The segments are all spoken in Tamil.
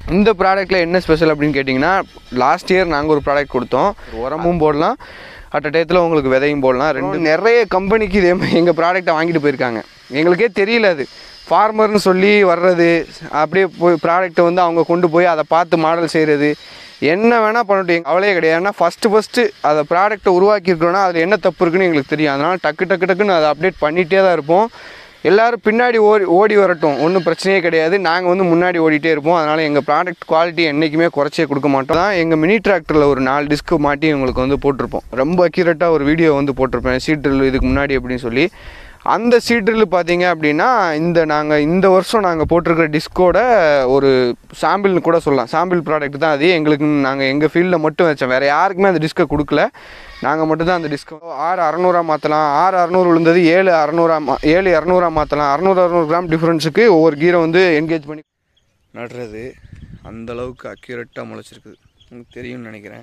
இந்த ப்ராடக்ட்டில் என்ன ஸ்பெஷல் அப்படின்னு கேட்டிங்கன்னா லாஸ்ட் இயர் நாங்கள் ஒரு ப்ராடக்ட் கொடுத்தோம் உரமும் போடலாம் அட் டயத்தில் உங்களுக்கு விதையும் போடலாம் ரெண்டு நிறைய கம்பெனிக்கு இதே மாதிரி எங்கள் ப்ராடக்ட்டை வாங்கிட்டு போயிருக்காங்க எங்களுக்கே தெரியல அது ஃபார்மர்னு சொல்லி வர்றது அப்படியே போய் ப்ராடக்ட்டை வந்து அவங்க கொண்டு போய் அதை பார்த்து மாடல் செய்கிறது என்ன வேணால் பண்ணட்டும் எங்க அவளே கிடையாது ஏன்னா ஃபஸ்ட்டு ஃபஸ்ட்டு அதை ப்ராடக்ட்டை உருவாக்கியிருக்கோன்னா அதில் என்ன தப்பு இருக்குன்னு எங்களுக்கு தெரியும் அதனால் டக்கு டக்கு டக்குன்னு அதை அப்டேட் பண்ணிகிட்டே தான் இருப்போம் எல்லாரும் பின்னாடி ஓடி ஓடி வரட்டும் ஒன்றும் பிரச்சனையே கிடையாது நாங்கள் வந்து முன்னாடி ஓடிட்டே இருப்போம் அதனால் எங்கள் ப்ராடக்ட் குவாலிட்டி என்றைக்குமே குறைச்சே கொடுக்க மாட்டோம் தான் எங்கள் மினி டிராக்டரில் ஒரு நாலு டிஸ்க்கு மாட்டி உங்களுக்கு வந்து போட்டிருப்போம் ரொம்ப அக்யூரேட்டாக ஒரு வீடியோ வந்து போட்டிருப்பேன் சீட்ரில் இதுக்கு முன்னாடி அப்படின்னு சொல்லி அந்த சீட்ரில் பார்த்தீங்க அப்படின்னா இந்த நாங்கள் இந்த வருஷம் நாங்கள் போட்டிருக்கிற டிஸ்கோட ஒரு சாம்பிள்னு கூட சொல்லலாம் சாம்பிள் ப்ராடக்ட் தான் அது எங்களுக்கு நாங்கள் எங்கள் ஃபீல்டில் மட்டும் வச்சோம் வேறு யாருக்குமே அந்த டிஸ்கை கொடுக்கல நாங்கள் மட்டும் தான் அந்த டிஸ்கோ ஆறு அறநூறா மாற்றலாம் ஆறு அறநூறு விழுந்தது ஏழு அறநூறா மா ஏழு இரநூறா மாற்றலாம் அறநூறு அறநூறு கிராம் டிஃப்ரென்ஸுக்கு ஒவ்வொரு கீரை வந்து என்கேஜ் பண்ணி நடுறது அந்த அளவுக்கு அக்யூரேட்டாக முளைச்சிருக்குது உங்களுக்கு தெரியும்னு நினைக்கிறேன்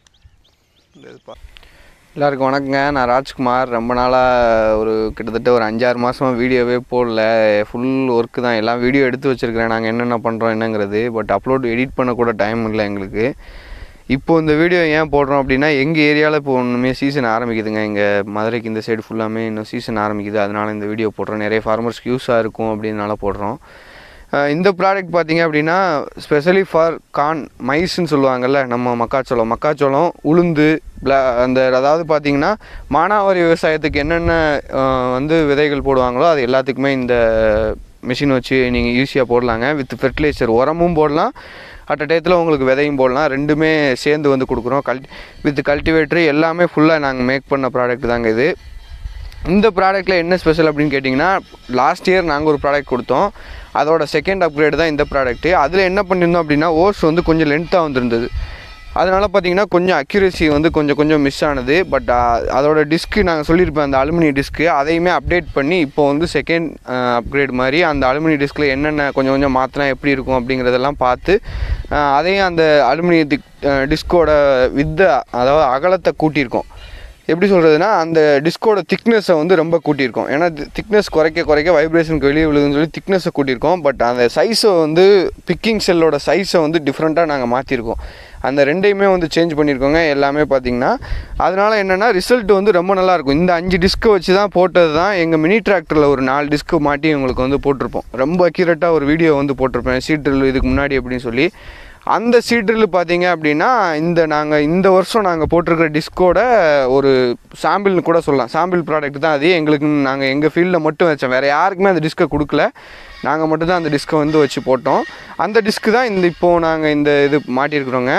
இந்த இது பா எல்லாருக்கும் வணக்கங்க நான் ராஜ்குமார் ரொம்ப நாளாக ஒரு கிட்டத்தட்ட ஒரு அஞ்சாறு மாதமாக வீடியோவே போடல ஃபுல் ஒர்க்கு தான் எல்லாம் வீடியோ எடுத்து வச்சுருக்கிறேன் நாங்கள் என்னென்ன பண்ணுறோம் என்னங்கிறது பட் அப்லோட் எடிட் பண்ண கூட டைம் இல்லை எங்களுக்கு இப்போ இந்த வீடியோ ஏன் போடுறோம் அப்படின்னா எங்கள் ஏரியாவில் இப்போ ஒன்றுமே சீசன் ஆரம்பிக்குதுங்க எங்கள் மதுரைக்கு இந்த சைடு ஃபுல்லாமே இன்னும் சீசன் ஆரம்பிக்குது அதனால் இந்த வீடியோ போடுறோம் நிறைய ஃபார்மர்ஸ்க்கு யூஸாக இருக்கும் அப்படின்னால போடுறோம் அஹ் இந்த ப்ராடக்ட் பார்த்தீங்க அப்படின்னா ஸ்பெஷலி ஃபார் கான் மைஸ்ன்னு சொல்லுவாங்கல்ல நம்ம மக்காச்சோளம் மக்காச்சோளம் உளுந்து பிளா அந்த அதாவது பார்த்தீங்கன்னா மானாவாரி விவசாயத்துக்கு என்னென்ன அஹ், வந்து விதைகள் போடுவாங்களோ அது எல்லாத்துக்குமே இந்த மிஷின் வச்சு நீங்கள் ஈஸியாக போடலாங்க வித் ஃபெர்டிலைசர் உரமும் போடலாம் அட் டயத்தில் உங்களுக்கு விதையும் போடலாம் ரெண்டுமே சேர்ந்து வந்து கொடுக்குறோம் கல்டி வித் கல்டிவேட்டர் எல்லாமே ஃபுல்லாக நாங்கள் மேக் பண்ண ப்ராடக்ட் தாங்க இது இந்த ப்ராடக்ட்டில் என்ன ஸ்பெஷல் அப்படின்னு கேட்டிங்கன்னா லாஸ்ட் இயர் நாங்கள் ஒரு ப்ராடக்ட் கொடுத்தோம் அதோட செகண்ட் அப்கிரேட் தான் இந்த ப்ராடக்ட்டு அதில் என்ன பண்ணியிருந்தோம் அப்படின்னா ஓஸ் வந்து கொஞ்சம் லென்த்தாக வந்திருந்தது அதனால் பார்த்தீங்கன்னா கொஞ்சம் அக்யூரேசி வந்து கொஞ்சம் கொஞ்சம் மிஸ் ஆனது பட் அதோட டிஸ்க்கு நாங்கள் சொல்லியிருப்போம் அந்த அலுமினிய டிஸ்க்கு அதையுமே அப்டேட் பண்ணி இப்போ வந்து செகண்ட் அப்கிரேட் மாதிரி அந்த அலுமினிய டிஸ்கில் என்னென்ன கொஞ்சம் கொஞ்சம் மாற்றினா எப்படி இருக்கும் அப்படிங்கிறதெல்லாம் பார்த்து அஹ், அதையும் அந்த அலுமினிய டிக் டிஸ்கோட வித்த அதாவது அகலத்தை கூட்டியிருக்கோம் எப்படி சொல்கிறதுனா அந்த டிஸ்கோட திக்னஸை வந்து ரொம்ப கூட்டியிருக்கோம் ஏன்னா திக்னஸ் குறைக்க குறைக்க வைப்ரேஷனுக்கு வெளியே விழுதுன்னு சொல்லி திக்னஸை கூட்டியிருக்கோம் பட் அந்த சைஸை வந்து பிக்கிங் செல்லோட சைஸை வந்து டிஃப்ரெண்ட்டாக நாங்கள் மாற்றிருக்கோம் அந்த ரெண்டையுமே வந்து சேஞ்ச் பண்ணியிருக்கோங்க எல்லாமே பார்த்தீங்கன்னா அதனால் என்னென்னா ரிசல்ட் வந்து ரொம்ப நல்லாயிருக்கும் இந்த அஞ்சு டிஸ்க்கை வச்சு தான் போட்டது தான் எங்கள் மினி டிராக்டரில் ஒரு நாலு டிஸ்க்கு மாட்டி உங்களுக்கு வந்து போட்டிருப்போம் ரொம்ப அக்யூரேட்டாக ஒரு வீடியோ வந்து போட்டிருப்பேன் சீட்ரில் இதுக்கு முன்னாடி அப்படின்னு சொல்லி அந்த சீட்ரில் பார்த்தீங்க அப்படின்னா இந்த நாங்கள் இந்த வருஷம் நாங்கள் போட்டிருக்கிற டிஸ்கோட ஒரு சாம்பிள்னு கூட சொல்லலாம் சாம்பிள் ப்ராடக்ட் தான் அது எங்களுக்கு நாங்கள் எங்கள் ஃபீல்டில் மட்டும் வச்சோம் வேறு யாருக்குமே அந்த டிஸ்கை கொடுக்கல நாங்கள் மட்டும் தான் அந்த டிஸ்கை வந்து வச்சு போட்டோம் அந்த டிஸ்க்கு தான் இந்த இப்போது நாங்கள் இந்த இது மாட்டியிருக்கிறோங்க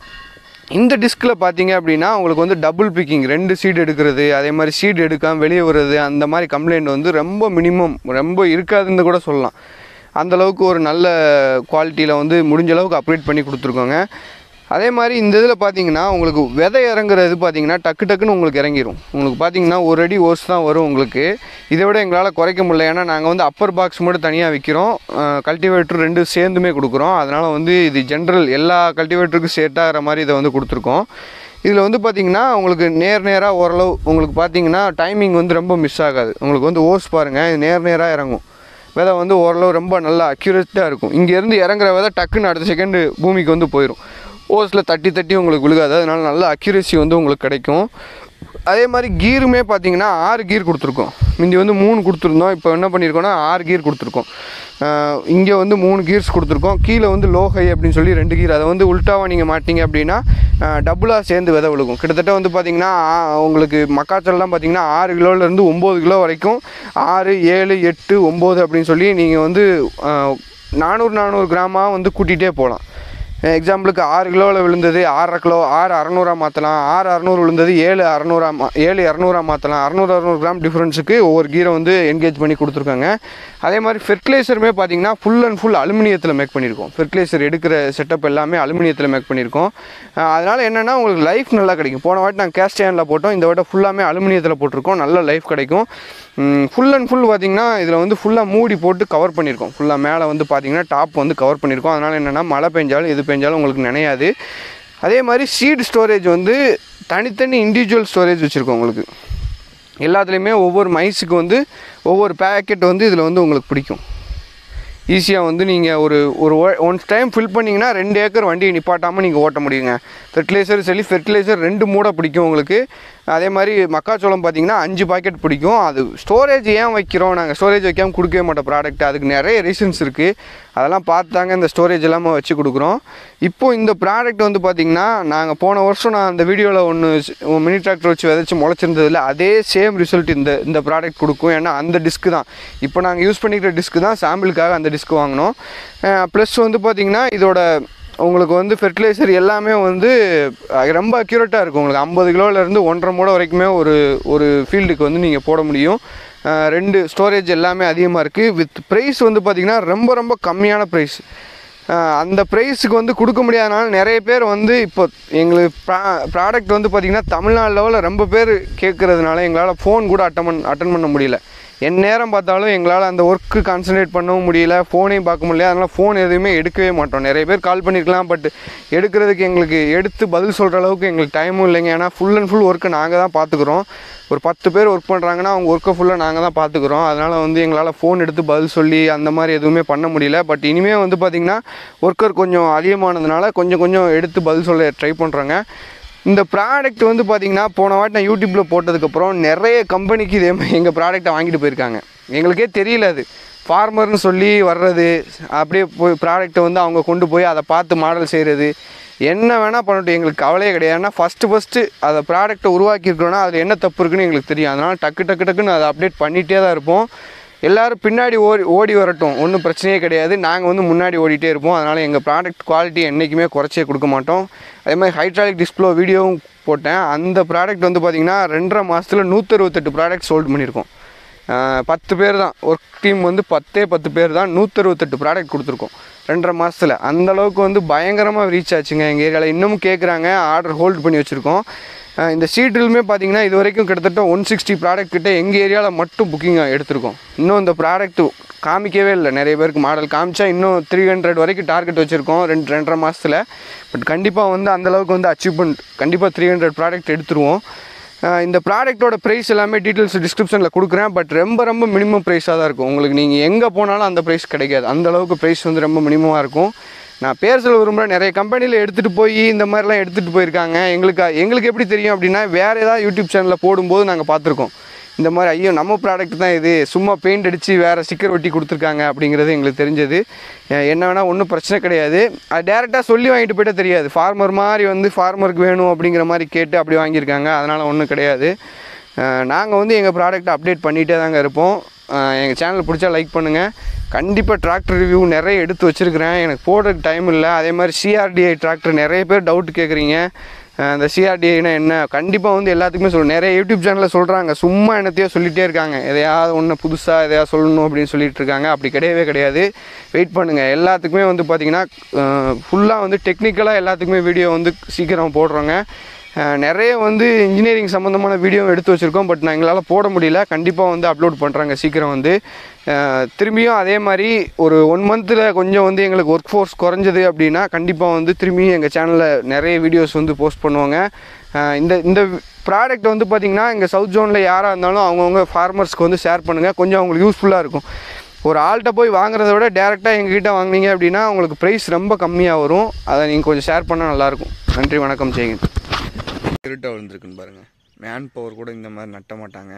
இந்த டிஸ்கில் பார்த்தீங்க அப்படின்னா உங்களுக்கு வந்து டபுள் பிக்கிங் ரெண்டு சீடு எடுக்கிறது அதே மாதிரி சீடு எடுக்காமல் வெளியே வர்றது அந்த மாதிரி கம்ப்ளைண்ட் வந்து ரொம்ப மினிமம் ரொம்ப இருக்காதுன்னு கூட சொல்லலாம் அந்த அளவுக்கு ஒரு நல்ல குவாலிட்டியில் வந்து முடிஞ்ச அளவுக்கு அப்கிரேட் பண்ணி கொடுத்துருக்கோங்க அதே மாதிரி இந்த இதில் பார்த்தீங்கன்னா உங்களுக்கு விதை இறங்குறது பார்த்தீங்கன்னா டக்கு டக்குன்னு உங்களுக்கு இறங்கிரும் உங்களுக்கு பார்த்தீங்கன்னா ஒரு அடி ஓஸ் தான் வரும் உங்களுக்கு இதை விட எங்களால் குறைக்க முடியல ஏன்னா நாங்கள் வந்து அப்பர் பாக்ஸ் மட்டும் தனியாக விற்கிறோம் கல்டிவேட்டர் ரெண்டு சேர்ந்துமே கொடுக்குறோம் அதனால் வந்து இது ஜென்ரல் எல்லா கல்டிவேட்டருக்கும் செட் ஆகிற மாதிரி இதை வந்து கொடுத்துருக்கோம் இதில் வந்து பார்த்தீங்கன்னா உங்களுக்கு நேர் நேராக ஓரளவு உங்களுக்கு பார்த்தீங்கன்னா டைமிங் வந்து ரொம்ப மிஸ் ஆகாது உங்களுக்கு வந்து ஓஸ் பாருங்கள் இது நேர் நேராக இறங்கும் விதை வந்து ஓரளவு ரொம்ப நல்லா அக்யூரேட்டாக இருக்கும் இங்கேருந்து இறங்குற விதை டக்குன்னு அடுத்த செகண்டு பூமிக்கு வந்து போயிடும் ஓஸில் தட்டி தட்டி உங்களுக்கு விழுகாது அதனால நல்ல அக்யூரேசி வந்து உங்களுக்கு கிடைக்கும் அதே மாதிரி கீருமே பார்த்தீங்கன்னா ஆறு கீர் கொடுத்துருக்கோம் முந்தி வந்து மூணு கொடுத்துருந்தோம் இப்போ என்ன பண்ணியிருக்கோம்னா ஆறு கீர் கொடுத்துருக்கோம் இங்கே வந்து மூணு கீர்ஸ் கொடுத்துருக்கோம் கீழே வந்து லோ ஹை அப்படின்னு சொல்லி ரெண்டு கீர் அதை வந்து உல்ட்டாவாக நீங்கள் மாட்டிங்க அப்படின்னா டபுளாக சேர்ந்து விதை விழுகும் கிட்டத்தட்ட வந்து பார்த்தீங்கன்னா ஆ, உங்களுக்கு மக்காச்சோளம்லாம் பார்த்தீங்கன்னா ஆறு கிலோலேருந்து ஒம்பது கிலோ வரைக்கும் ஆறு ஏழு எட்டு ஒம்பது அப்படின்னு சொல்லி நீங்கள் வந்து ஆ, நானூறு நானூறு கிராமாக வந்து கூட்டிகிட்டே போகலாம் எக்ஸாம்பிளுக்கு ஆறு கிலோவில் விழுந்தது ஆறரை கிலோ ஆறு அறநூறா மாற்றலாம் ஆறு அறநூறு விழுந்தது ஏழு அறநூறா மா ஏழு இரநூறா மாற்றலாம் அறநூறு அறநூறு கிராம் டிஃப்ரென்ஸுக்கு ஒவ்வொரு கீரை வந்து என்கேஜ் பண்ணி கொடுத்துருக்காங்க அதே மாதிரி ஃபெர்டிலைசருமே பார்த்தீங்கன்னா ஃபுல் அண்ட் ஃபுல் அலுமினியத்தில் மேக் பண்ணியிருக்கோம் ஃபெர்டிலைசர் எடுக்கிற செட்டப் எல்லாமே அலுமினியத்தில் மேக் பண்ணியிருக்கோம் அஹ் அதனால் என்னென்னா உங்களுக்கு லைஃப் நல்லா கிடைக்கும் போன வாட்டி நாங்கள் கேஸ்டேனில் போட்டோம் இந்த வாட்டி ஃபுல்லாமே அலுமினியத்தில் போட்டிருக்கோம் நல்ல லைஃப் கிடைக்கும் ஃபுல் அண்ட் ஃபுல் பார்த்தீங்கன்னா இதில் வந்து ஃபுல்லாக மூடி போட்டு கவர் பண்ணியிருக்கோம் ஃபுல்லாக மேலே வந்து பார்த்தீங்கன்னா டாப் வந்து கவர் பண்ணியிருக்கோம் அதனால் என்னென்னா மழை பெஞ்சாலும் எது பெஞ்சாலும் உங்களுக்கு நினையாது அதே மாதிரி சீட் ஸ்டோரேஜ் வந்து தனித்தனி இண்டிவிஜுவல் ஸ்டோரேஜ் வச்சுருக்கோம் உங்களுக்கு எல்லாத்துலேயுமே ஒவ்வொரு மைஸுக்கு வந்து ஒவ்வொரு பேக்கெட் வந்து இதில் வந்து உங்களுக்கு பிடிக்கும் ஈஸியாக வந்து நீங்கள் ஒரு ஒரு ஒன் டைம் ஃபில் பண்ணிங்கன்னா ரெண்டு ஏக்கர் வண்டியை நிப்பாட்டாமல் நீங்கள் ஓட்ட முடியுங்க ஃபெர்டிலைசர் சொல்லி ஃபெர்டிலைசர் ரெண்டு மூடை பிடிக்கும் உங்களுக்கு அதே மாதிரி மக்காச்சோளம் பார்த்தீங்கன்னா அஞ்சு பாக்கெட் பிடிக்கும் அது ஸ்டோரேஜ் ஏன் வைக்கிறோம் நாங்கள் ஸ்டோரேஜ் வைக்காமல் கொடுக்கவே மாட்டோம் ப்ராடக்ட் அதுக்கு நிறைய ரீசன்ஸ் இருக்குது அதெல்லாம் பார்த்தாங்க இந்த ஸ்டோரேஜ் எல்லாமே வச்சு கொடுக்குறோம் இப்போது இந்த ப்ராடக்ட் வந்து பார்த்திங்கன்னா நாங்கள் போன வருஷம் நான் அந்த வீடியோவில் ஒன்று மினி டிராக்டர் வச்சு விதைச்சி முளைச்சிருந்ததில்ல அதே சேம் ரிசல்ட் இந்த இந்த ப்ராடக்ட் கொடுக்கும் ஏன்னா அந்த டிஸ்க்கு தான் இப்போ நாங்கள் யூஸ் பண்ணிக்கிற டிஸ்க்கு தான் சாம்பிளுக்காக அந்த டிஸ்க் வாங்கினோம் ப்ளஸ் வந்து பார்த்திங்கன்னா இதோட உங்களுக்கு வந்து ஃபெர்டிலைசர் எல்லாமே வந்து அஹ், ரொம்ப அக்யூரேட்டாக இருக்கும் உங்களுக்கு ஐம்பது கிலோலேருந்து ஒன்றரை மூடை வரைக்குமே ஒரு ஒரு ஃபீல்டுக்கு வந்து நீங்கள் போட முடியும் அஹ், ரெண்டு ஸ்டோரேஜ் எல்லாமே அதிகமாக இருக்குது வித் ப்ரைஸ் வந்து பார்த்திங்கன்னா ரொம்ப ரொம்ப கம்மியான ப்ரைஸ் அந்த ப்ரைஸுக்கு வந்து கொடுக்க முடியாதனால நிறைய பேர் வந்து இப்போ எங்களுக்கு ப்ரா ப்ராடக்ட் வந்து பார்த்திங்கன்னா தமிழ்நாடு லெவலில் ரொம்ப பேர் கேட்குறதுனால எங்களால் ஃபோன் கூட அட்டன் அட்டன் பண்ண முடியல என் நேரம் பார்த்தாலும் எங்களால் அந்த ஒர்க்கு கான்சன்ட்ரேட் பண்ணவும் முடியல ஃபோனையும் பார்க்க முடியல அதனால் ஃபோன் எதுவுமே எடுக்கவே மாட்டோம் நிறைய பேர் கால் பண்ணியிருக்கலாம் பட் எடுக்கிறதுக்கு எங்களுக்கு எடுத்து பதில் சொல்கிற அளவுக்கு எங்களுக்கு டைமும் இல்லைங்க ஏன்னா ஃபுல் அண்ட் ஃபுல் ஒர்க்கை நாங்கள் தான் பார்த்துக்குறோம் ஒரு பத்து பேர் ஒர்க் பண்ணுறாங்கன்னா அவங்க ஒர்க்கை ஃபுல்லாக நாங்கள் தான் பார்த்துக்குறோம் அதனால் வந்து எங்களால் ஃபோன் எடுத்து பதில் சொல்லி அந்த மாதிரி எதுவுமே பண்ண முடியல பட் இனிமேல் வந்து பார்த்திங்கன்னா ஒர்க்கர் கொஞ்சம் அதிகமானதுனால கொஞ்சம் கொஞ்சம் எடுத்து பதில் சொல்ல ட்ரை பண்ணுறோங்க இந்த ப்ராடக்ட் வந்து பார்த்தீங்கன்னா போன வாட்டி நான் யூடியூப்பில் போட்டதுக்கப்புறம் நிறைய கம்பெனிக்கு இதே மாதிரி எங்கள் ப்ராடக்ட்டை வாங்கிட்டு போயிருக்காங்க எங்களுக்கே தெரியல அது ஃபார்மர்னு சொல்லி வர்றது அப்படியே போய் ப்ராடக்ட்டை வந்து அவங்க கொண்டு போய் அதை பார்த்து மாடல் செய்கிறது என்ன வேணால் பண்ணட்டும் எங்களுக்கு கவலையே கிடையாது ஏன்னா ஃபஸ்ட்டு ஃபஸ்ட்டு அதை ப்ராடக்ட்டை உருவாக்கியிருக்கோன்னா அதில் என்ன தப்பு இருக்குன்னு எங்களுக்கு தெரியும் அதனால் டக்கு டக்கு டக்குன்னு அதை அப்டேட் பண்ணிகிட்டே தான் இருப்போம் எல்லாரும் பின்னாடி ஓடி ஓடி வரட்டும் ஒன்றும் பிரச்சனையே கிடையாது நாங்கள் வந்து முன்னாடி ஓடிட்டே இருப்போம் அதனால் எங்கள் ப்ராடக்ட் குவாலிட்டி என்றைக்குமே குறைச்சே கொடுக்க மாட்டோம் அதே மாதிரி ஹைட்ராலிக் டிஸ்ப்ளோ வீடியோவும் போட்டேன் அந்த ப்ராடக்ட் வந்து பார்த்திங்கன்னா ரெண்டரை மாதத்தில் நூற்றறுபத்தெட்டு ப்ராடக்ட் சோல்ட் பண்ணியிருக்கோம் ஆஹ் பத்து பேர் தான் ஒர்க் டீம் வந்து பத்தே பத்து பேர் தான் நூற்றறுபத்தெட்டு ப்ராடக்ட் கொடுத்துருக்கோம் ரெண்டரை மாதத்தில் அந்தளவுக்கு வந்து பயங்கரமாக ரீச் ஆச்சுங்க எங்கள் ஏரியாவில் இன்னமும் கேட்குறாங்க ஆர்டர் ஹோல்ட் பண்ணி வச்சுருக்கோம் ஆஹ் இந்த சீட்டிலுமே பார்த்தீங்கன்னா இது வரைக்கும் கிட்டத்தட்ட ஒன் சிக்ஸ்டி ப்ராடக்ட் கிட்ட எங்கள் ஏரியாவில் மட்டும் புக்கிங் எடுத்திருக்கோம் இன்னும் இந்த ப்ராடக்ட் காமிக்கவே இல்லை நிறைய பேருக்கு மாடல் காமிச்சா இன்னும் த்ரீ ஹண்ட்ரட் வரைக்கும் டார்கெட் வச்சுருக்கோம் ரெண்டு ரெண்டரை மாதத்தில் பட் கண்டிப்பாக வந்து அந்தளவுக்கு வந்து அச்சீவ்மெண்ட் கண்டிப்பாக த்ரீ ஹண்ட்ரட் ப்ராடக்ட் எடுத்துருவோம் ஆஹ் இந்த ப்ராடக்ட்டோட ப்ரைஸ் எல்லாமே டீட்டெயில்ஸ் டிஸ்கிரிப்ஷனில் கொடுக்குறேன் பட் ரொம்ப ரொம்ப மினிமம் ப்ரைஸாக தான் இருக்கும் உங்களுக்கு நீங்கள் எங்கே போனாலும் அந்த ப்ரைஸ் கிடைக்காது அந்த அளவுக்கு ப்ரைஸ் வந்து ரொம்ப மினிமமாக இருக்கும் நான் பேர் சொல்ல விரும்புகிறேன் நிறைய கம்பெனியில் எடுத்துகிட்டு போய் இந்த மாதிரிலாம் எடுத்துகிட்டு போயிருக்காங்க எங்களுக்கு எங்களுக்கு எப்படி தெரியும் அப்படின்னா வேறு ஏதாவது யூடியூப் சேனலில் போடும்போது நாங்கள் பார்த்துருக்கோம் இந்த மாதிரி ஐயோ நம்ம ப்ராடக்ட் தான் இது சும்மா பெயிண்ட் அடித்து வேறு ஸ்டிக்கர் ஒட்டி கொடுத்துருக்காங்க அப்படிங்கிறது எங்களுக்கு தெரிஞ்சது அஹ் என்ன வேணால் ஒன்றும் பிரச்சனை கிடையாது அது டேரெக்டாக சொல்லி வாங்கிட்டு போயிட்டா தெரியாது ஃபார்மர் மாதிரி வந்து ஃபார்மருக்கு வேணும் அப்படிங்கிற மாதிரி கேட்டு அப்படி வாங்கியிருக்காங்க அதனால் ஒன்றும் கிடையாது நாங்கள் வந்து எங்கள் ப்ராடக்ட்டை அப்டேட் பண்ணிகிட்டே தாங்க இருப்போம் எங்கள் சேனல் பிடிச்சா லைக் பண்ணுங்கள் கண்டிப்பாக டிராக்டர் ரிவ்யூ நிறைய எடுத்து வச்சுருக்கிறேன் எனக்கு போடுறதுக்கு டைம் இல்லை அதே மாதிரி சிஆர்டிஐ டிராக்டர் நிறைய பேர் டவுட் கேட்குறீங்க அஹ் இந்த சிஆர்டிஐனா என்ன கண்டிப்பாக வந்து எல்லாத்துக்குமே சொல்லுவேன் நிறைய யூடியூப் சேனலில் சொல்கிறாங்க சும்மா என்னத்தையோ சொல்லிகிட்டே இருக்காங்க எதையாவது ஒன்று புதுசாக எதையாவது சொல்லணும் அப்படின்னு சொல்லிட்டு இருக்காங்க அப்படி கிடையவே கிடையாது வெயிட் பண்ணுங்கள் எல்லாத்துக்குமே வந்து பார்த்திங்கன்னா ஃபுல்லாக வந்து டெக்னிக்கலாக எல்லாத்துக்குமே வீடியோ வந்து சீக்கிரம் போடுறோங்க அஹ் நிறைய வந்து இன்ஜினியரிங் சம்மந்தமான வீடியோ எடுத்து வச்சுருக்கோம் பட் நான் எங்களால் போட முடியல கண்டிப்பாக வந்து அப்லோட் பண்ணுறாங்க சீக்கிரம் வந்து அஹ் திரும்பியும் அதே மாதிரி ஒரு ஒன் மந்தில் கொஞ்சம் வந்து எங்களுக்கு ஒர்க் ஃபோர்ஸ் குறைஞ்சது அப்படின்னா கண்டிப்பாக வந்து திரும்பியும் எங்கள் சேனலில் நிறைய வீடியோஸ் வந்து போஸ்ட் பண்ணுவாங்க அஹ் இந்த இந்த ப்ராடக்ட் வந்து பார்த்திங்கன்னா இங்கே சவுத் ஜோனில் யாராக இருந்தாலும் அவங்கவுங்க ஃபார்மர்ஸ்க்கு வந்து ஷேர் பண்ணுங்கள் கொஞ்சம் அவங்களுக்கு யூஸ்ஃபுல்லாக இருக்கும் ஒரு ஆள்கிட்ட போய் வாங்குறத விட டேரெக்டாக எங்ககிட்ட வாங்குனீங்க அப்படின்னா உங்களுக்கு ப்ரைஸ் ரொம்ப கம்மியாக வரும் அதை நீங்கள் கொஞ்சம் ஷேர் பண்ணால் நல்லாயிருக்கும் நன்றி வணக்கம் ஜெயந்த் இருட்டாக விழுந்துருக்குன்னு பாருங்கள் மேன் பவர் கூட இந்த மாதிரி நட்ட மாட்டாங்க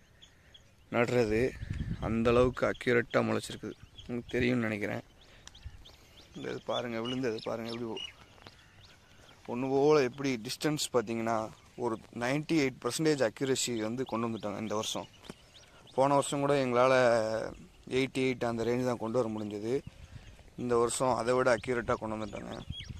நடுறது அந்த அளவுக்கு அக்யூரேட்டாக முளைச்சிருக்குது உங்களுக்கு தெரியும்னு நினைக்கிறேன் இந்த இது பாருங்கள் விழுந்தது பாருங்கள் எப்படி ஒன்று போல் எப்படி டிஸ்டன்ஸ் பார்த்தீங்கன்னா ஒரு 98% எயிட் பர்சன்டேஜ் அக்யூரசி வந்து கொண்டு வந்துட்டாங்க இந்த வருஷம் போன வருஷம் கூட எங்களால் எயிட்டி எயிட் அந்த ரேஞ்ச் தான் கொண்டு வர முடிஞ்சது இந்த வருஷம் அதை விட அக்யூரேட்டாக கொண்டு வந்துட்டாங்க